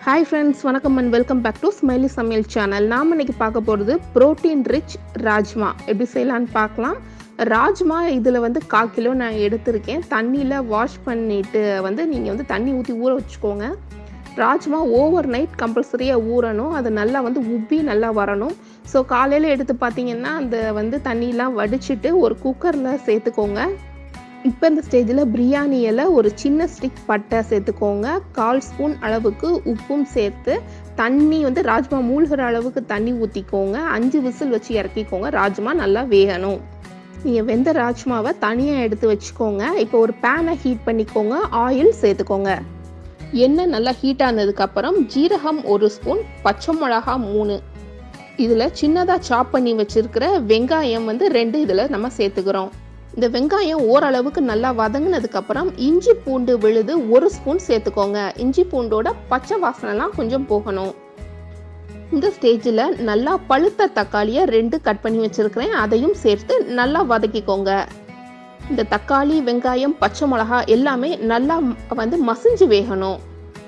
hi friends வணக்கம் and welcome back to Smiley சமையல் channel நாம் இன்னைக்கு பார்க்க போகிறது ப்ரோட்டீன் ரிச் ராஜ்மா எப்படி செய்யலான்னு பார்க்கலாம் ராஜ்மா இதில் வந்து கால் கிலோ நான் எடுத்திருக்கேன் தண்ணியில் வாஷ் பண்ணிவிட்டு வந்து நீங்கள் வந்து தண்ணி ஊற்றி ஊற வச்சுக்கோங்க ராஜ்மா ஓவர் நைட் கம்பல்சரியாக ஊறணும் அது நல்லா வந்து உப்பி நல்லா வரணும் ஸோ காலையில் எடுத்து பார்த்தீங்கன்னா அந்த வந்து தண்ணியெலாம் வடிச்சிட்டு ஒரு குக்கரில் சேர்த்துக்கோங்க இப்போ இந்த ஸ்டேஜில் பிரியாணி இலை ஒரு சின்ன ஸ்டிக் பட்டை சேர்த்துக்கோங்க கால் ஸ்பூன் அளவுக்கு உப்பும் சேர்த்து தண்ணி வந்து ராஜ்மா மூழ்கிற அளவுக்கு தண்ணி ஊற்றிக்கோங்க அஞ்சு விசில் வச்சு இறக்கிக்கோங்க ராஜ்மா நல்லா வேகணும் நீங்கள் வெந்த ராஜ்மாவை தனியாக எடுத்து வச்சுக்கோங்க இப்போ ஒரு பேனை ஹீட் பண்ணிக்கோங்க ஆயில் சேர்த்துக்கோங்க எண்ணெய் நல்லா ஹீட் ஆனதுக்கப்புறம் ஜீரகம் ஒரு ஸ்பூன் பச்சை மிளகா மூணு இதில் சின்னதாக சாப் பண்ணி வச்சுருக்கிற வெங்காயம் வந்து ரெண்டு இதில் நம்ம சேர்த்துக்கிறோம் இந்த வெங்காயம் ஓரளவுக்கு நல்லா வதங்கினதுக்கப்புறம் இஞ்சி பூண்டு விழுது ஒரு ஸ்பூன் சேர்த்துக்கோங்க இஞ்சி பூண்டோட பச்சை வாசனைலாம் கொஞ்சம் போகணும் இந்த ஸ்டேஜில் நல்லா பழுத்த தக்காளியை ரெண்டு கட் பண்ணி வச்சுருக்கிறேன் அதையும் சேர்த்து நல்லா வதக்கிக்கோங்க இந்த தக்காளி வெங்காயம் பச்சை மிளகா எல்லாமே நல்லா வந்து மசிஞ்சு வேகணும்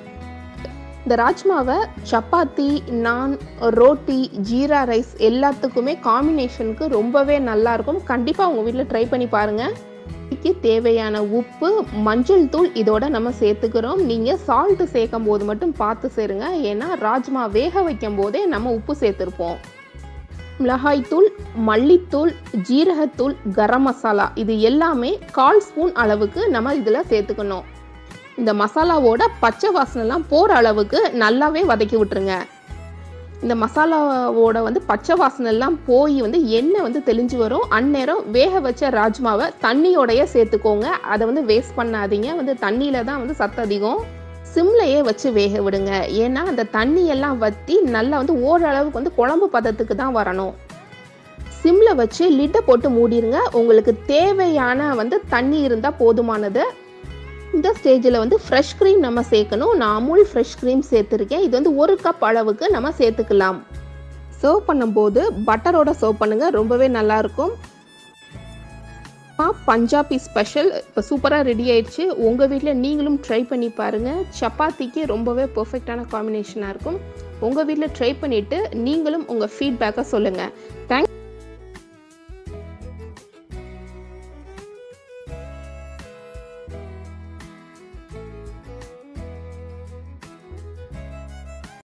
இந்த ராஜ்மாவை சப்பாத்தி நான் ரோட்டி ஜீரா ரைஸ் எல்லாத்துக்குமே காம்பினேஷனுக்கு ரொம்பவே நல்லா இருக்கும் கண்டிப்பாக உங்கள் வீட்டில் ட்ரை பண்ணி பாருங்கள் இதுக்கு தேவையான உப்பு மஞ்சள் தூள் இதோட நம்ம சேர்த்துக்கிறோம் நீங்கள் சால்ட்டு சேர்க்கும் போது மட்டும் பார்த்து சேருங்க ஏன்னா ராஜ்மா வேக வைக்கும் போதே நம்ம உப்பு சேர்த்துருப்போம் மிளகாய்த்தூள் மல்லித்தூள் ஜீரகத்தூள் கரம் மசாலா இது எல்லாமே கால் ஸ்பூன் அளவுக்கு நம்ம இதில் சேர்த்துக்கணும் இந்த மசாலாவோட பச்சை வாசனைலாம் போகிற அளவுக்கு நல்லாவே வதக்கி விட்டுருங்க இந்த மசாலாவோட வந்து பச்சை வாசனைலாம் போய் வந்து எண்ணெய் வந்து தெளிஞ்சு வரும் அந்நேரம் வேக வச்ச ராஜ்மாவை தண்ணியோடைய சேர்த்துக்கோங்க அதை வந்து வேஸ்ட் பண்ணாதீங்க வந்து தண்ணியில் தான் வந்து சத்து அதிகம் சிம்லையே வச்சு வேக விடுங்க ஏன்னா அந்த தண்ணியெல்லாம் வற்றி நல்லா வந்து ஓரளவுக்கு வந்து குழம்பு பதத்துக்கு தான் வரணும் சிம்மில் வச்சு லிட்டை போட்டு மூடிடுங்க உங்களுக்கு தேவையான வந்து தண்ணி இருந்தால் போதுமானது இந்த ஸ்டேஜில் வந்து ஃப்ரெஷ் க்ரீம் நம்ம சேர்க்கணும் நான் அமுல் ஃப்ரெஷ் க்ரீம் சேர்த்துருக்கேன் இது வந்து ஒரு கப் அளவுக்கு நம்ம சேர்த்துக்கலாம் சர்வ் பண்ணும்போது பட்டரோட சர்வ் பண்ணுங்கள் ரொம்பவே நல்லாயிருக்கும் பஞ்சாபி ஸ்பெஷல் இப்போ சூப்பராக ரெடி ஆயிடுச்சு உங்கள் வீட்டில் நீங்களும் ட்ரை பண்ணி பாருங்கள் சப்பாத்திக்கு ரொம்பவே பர்ஃபெக்டான காம்பினேஷனாக இருக்கும் உங்கள் வீட்டில் ட்ரை பண்ணிவிட்டு நீங்களும் உங்கள் ஃபீட்பேக்கை சொல்லுங்கள் தேங்க்